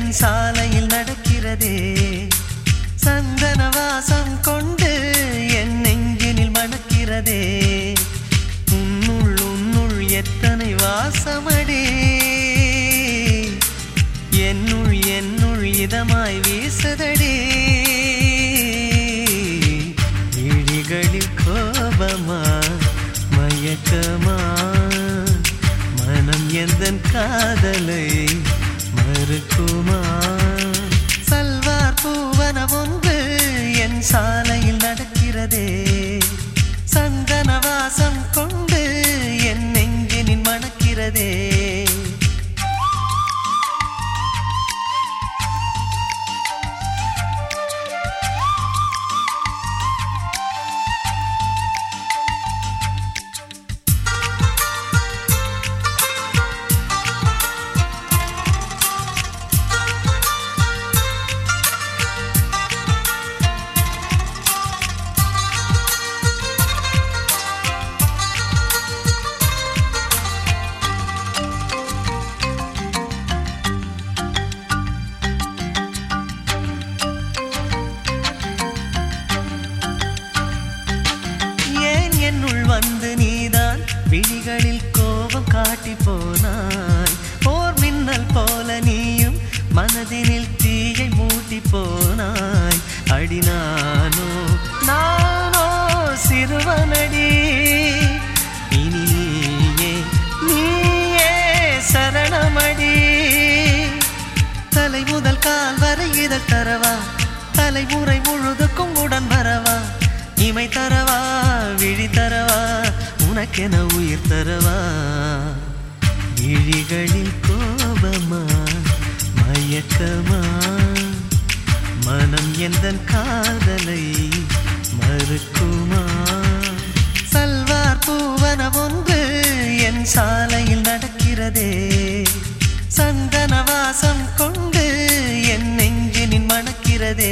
என் சாலையில் நடக்கிறதே சந்தன வாசம் கொண்டு என் நெஞ்சினில் மணக்கிறதே உன்னுள் உன்னுள் எத்தனை வாசமடி என்னுள் என்னுள் இதமாய் வீசுதடி விழிகளில் கோபமா மயக்கமா மனம் எந்தன் காதலை மறுக்குமா சல்வார் பூவனம் ஒன்று என் சாலையில் நடக்கிறதே சந்தன வாசம் கொண்டு என் நெஞ்சினில் மணக்கிறதே ஏன் என்னுள் வந்து நீதான் விழிகளில் கோபம் காட்டி போனாய் ஓர் மின்னல் போல நீயும் மனதினில் தீயை மூட்டி போனாய் அடி நானோ நானோ சிறுவனடி இனி நீயே நீயே சரணமடி தலை முதல் கால் வரை இதழ் தரவா தலைமுறை முழுதுக்கும் உடன் வரவா இமை தரவா விழி தரவா உனக்கென உயிர் தரவா விழிகளில் கோபமா மயக்கமா மனம் எந்தன் காதலை மறுக்குமா சல்வார் பூவனம் ஒன்று என் சாலையில் நடக்கிறதே சந்தன வாசம் கொண்டு என் நெஞ்சினின் மணக்கிறதே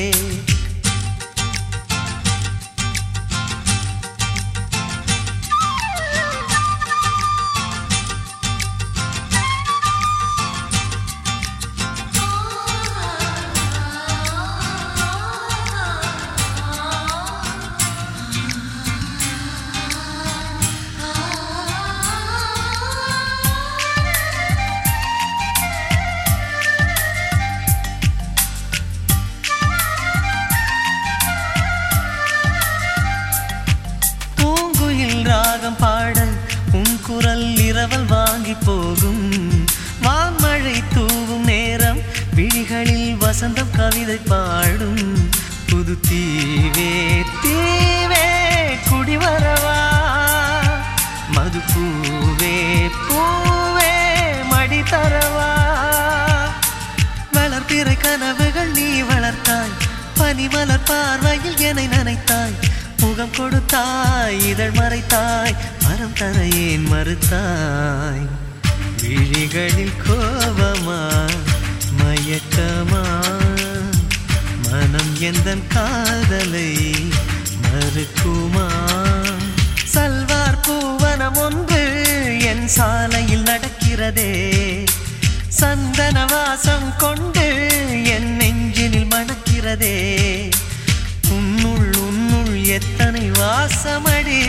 பூங்குயில் ராகம் பாட உன் குரல் இரவல் வாங்கி போகும் வான்மழை தூவும் நேரம் விழிகளில் வசந்தம் கவிதை பாடும் புது தீவே தீவே குடிவரவா மது பூவே பூவே மடி தரவா வளர்பிறை கனவுகள் நீ வளர்த்தாய் பனிமலர் பார்வையில் என்னை நனைத்தாய் முகம் கொடுத்தாய் இதழ் மறைத்தாய் மரம் தர ஏன் மறுத்தாய் விழிகளில் கோபமா மயக்கமா மனம் எந்தன் காதலை மறுக்குமா சல்வார் பூவனம் ஒன்று என் சாலையில் நடக்கிறதே சந்தன வாசம் கொண்டு என் நெஞ்சினில் மணக்கிறதே உன்னுள் உன்னுள் எத்தனை வாசமடி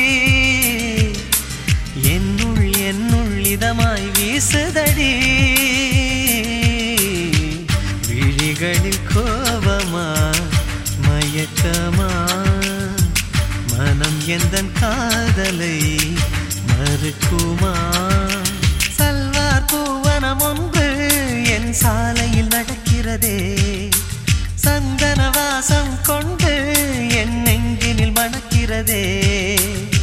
என்னுள் என்னுள் இதமாய் வீசுதடி விழிகளில் கோபமா மயக்கமா மனம் எந்தன் காதலை மறுக்குமா சல்வார் பூவனம் ஒன்று என் சாலையில் நடக்கிறதே சந்தன வாசம் கொண்டு என் நெஞ்சினில் மணக்கிறதே